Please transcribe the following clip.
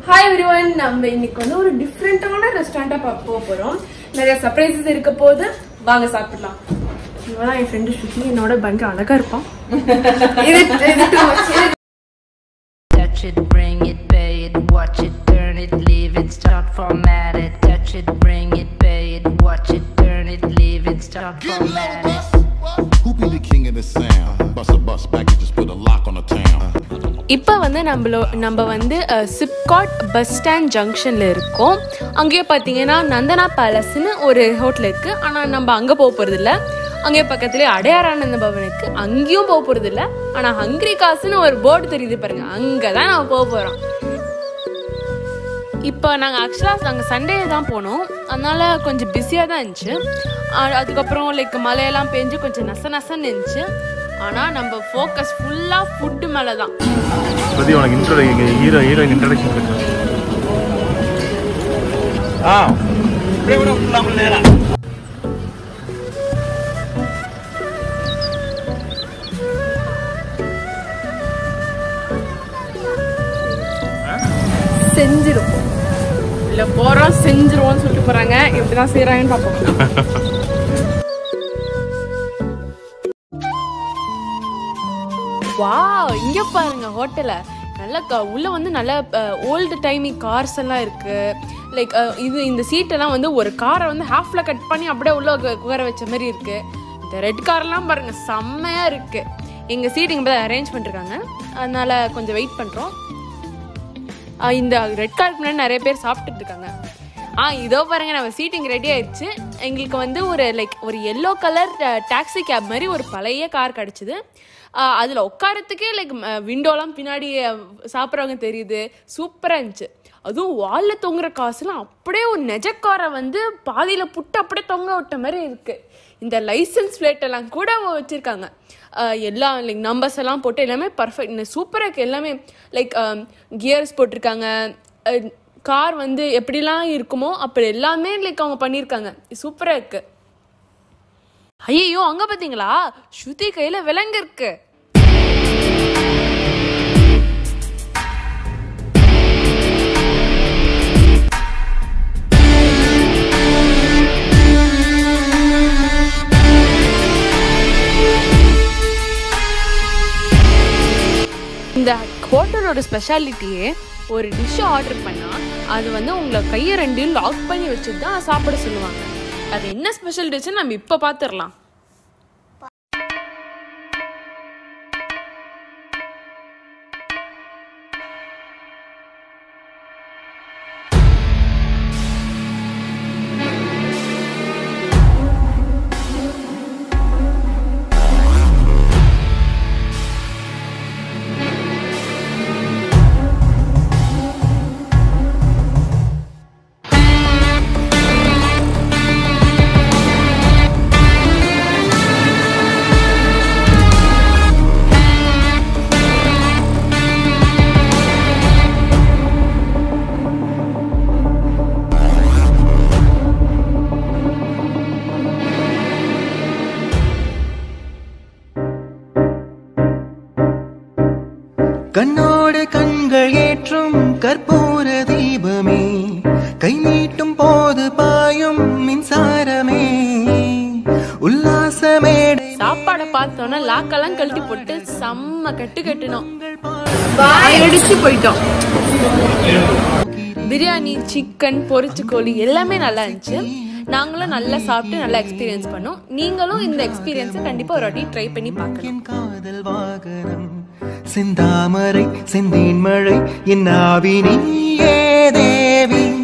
Hi everyone நம்ம இன்னைக்கு வந்து ஒரு டிஃப்ரெண்டான ரெஸ்டாரண்டா போக போறோம் நிறைய சர்ப்ரைசஸ் இருக்க போது வாங்க சாப்பிடலாம் இவதான் என் ஃப்ரெண்டு ஸ்ருதி என்னோட பயங்கர அழகா இருப்பான் இது இது too much. இது Touch it, bring it, pay it, watch it, turn it, leave it, start format it. Touch it, bring it, pay it, watch it, turn it, leave it, start format it. Who be the king of the sound? Bust a bus back and just put a lock on the town. இப்போ வந்து நம்மளோ நம்ம வந்து SIPCOT bus stand ஜங்ஷனில் இருக்கோம் அங்கேயே பார்த்தீங்கன்னா நந்தனா பேலஸ்னு ஒரு ஹோட்டல் இருக்குது ஆனால் நம்ம அங்கே போக போகிறதில்ல அங்கேயே பக்கத்துலேயே அடையாரானந்த பவனுக்கு அங்கேயும் போக போகிறதில்ல ஆனால் ஹங்கிரி காசுன்னு ஒரு போர்டு தெரியுது பாருங்க அங்கே தான் நம்ம போக போகிறோம் இப்போ நாங்கள் ஆக்சுவலாக நாங்கள் சண்டே தான் போனோம் அதனால கொஞ்சம் பிஸியாக தான் இருந்துச்சு ஆ, அதுக்கப்புறம் லைக் மழையெல்லாம் பெஞ்சு கொஞ்சம் நச நசன்னு இருந்துச்சு ஆனால் நம்ம ஃபோக்கஸ் ஃபுல்லாக ஃபுட்டு மேலே தான் பத்தி உனக்கு இன்ட்ரோ ஹீரோ ஹீரோயின் இன்ட்ரடக்ஷன் இருக்கு ஆ இப்படியே கூட விடலாம்ல நேரா செஞ்சிடும் இல்லை போகிறோம் செஞ்சிருவோம்னு சொல்லிட்டு போகிறாங்க எப்படி தான் செய்கிறாங்கன்னு பார்ப்போம் வாவ் இங்க பாருங்க ஹோட்டல நல்ல க- உள்ள வந்து நல்ல ஓல்டு டைமிங் கார்ஸ் எல்லாம் இருக்கு லைக் இது இந்த சீட்டெல்லாம் வந்து ஒரு காரை வந்து ஹாஃப்ல கட் பண்ணி அப்படியே உள்ள உக்க- உட்கார வச்ச மாதிரி இருக்கு இந்த ரெட் கார்லாம் பாருங்க செம்மையா இருக்கு எங்க சீட் இங்க அரேஞ்ச் பண்ணிருக்காங்க அதனால கொஞ்சம் வெயிட் பண்றோம் ஆ, இந்த ரெட் கார்க்கு முன்னாடி நிறைய பேர் சாப்பிட்டுட்டு இருக்காங்க ஆ இதோ பாருங்க நம்ம சீட்டிங் ரெடி ஆயிடுச்சு எங்களுக்கு வந்து ஒரு லைக் ஒரு எல்லோ கலர் டாக்ஸி கேப் மாதிரி ஒரு பழைய கார் கிடச்சிது அதில் உட்காரத்துக்கே லைக் விண்டோலாம் பின்னாடி அஹ், சாப்பிட்றவங்க தெரியுது சூப்பராக இருந்துச்சு அதுவும் வாலில் தொங்குற காசுலாம் அப்படியே ஒரு நெஜக்காரை வந்து பாதியில் புட்டு அப்படியே தொங்க விட்ட மாதிரி இருக்குது இந்த லைசன்ஸ் பிளேட் எல்லாம் கூட வச்சுருக்காங்க எல்லாம் லைக் நம்பர்ஸ் எல்லாம் போட்டு எல்லாமே பர்ஃபெக்ட் சூப்பராக இருக்குது எல்லாமே லைக் கியர்ஸ் போட்டிருக்காங்க கார் வந்து எப்படிலாம் இருக்குமோ அப்படி எல்லாமே லைக் அவங்க பண்ணியிருக்காங்க சூப்பராக இருக்கு ஐயோ அங்க பாத்தீங்களா ஸ்ருதி கையில விலங்கு இருக்கு இந்த ஹோட்டலோட ஸ்பெஷாலிட்டியே ஒரு டிஷ் ஆர்டர் பண்ணால் அது வந்து உங்களை கையை ரெண்டையும் லாக் பண்ணி வச்சுட்டு தான் சாப்பிட சொல்லுவாங்க அது என்ன ஸ்பெஷல் டிஷ்னு நம்ம இப்போ பார்த்துடலாம் கண்ணோடு கண்கள் ஏற்றும் கற்பூர தீபமே கை நீட்டும் போது பாயும் மின்சாரமே உல்லாச மேடை சாப்பாடை பார்த்தோன்னா லாக்கெல்லாம் கழட்டி போட்டு செம்ம கட்டு கட்டணும் அடிச்சு போயிட்டோம் பிரியாணி சிக்கன் பொரிச்சு கோழி எல்லாமே நல்லா இருந்துச்சு நாங்களும் நல்லா சாப்பிட்டு நல்லா எக்ஸ்பீரியன்ஸ் பண்ணோம் நீங்களும் இந்த எக்ஸ்பீரியன்ஸை கண்டிப்பா ஒரு வாட்டி ட்ரை பண்ணி பார்க்கணும் என் காதல் வாகனம் செந்தாமரை செந்தேன் மழை என் ஆவி நீயே தேவி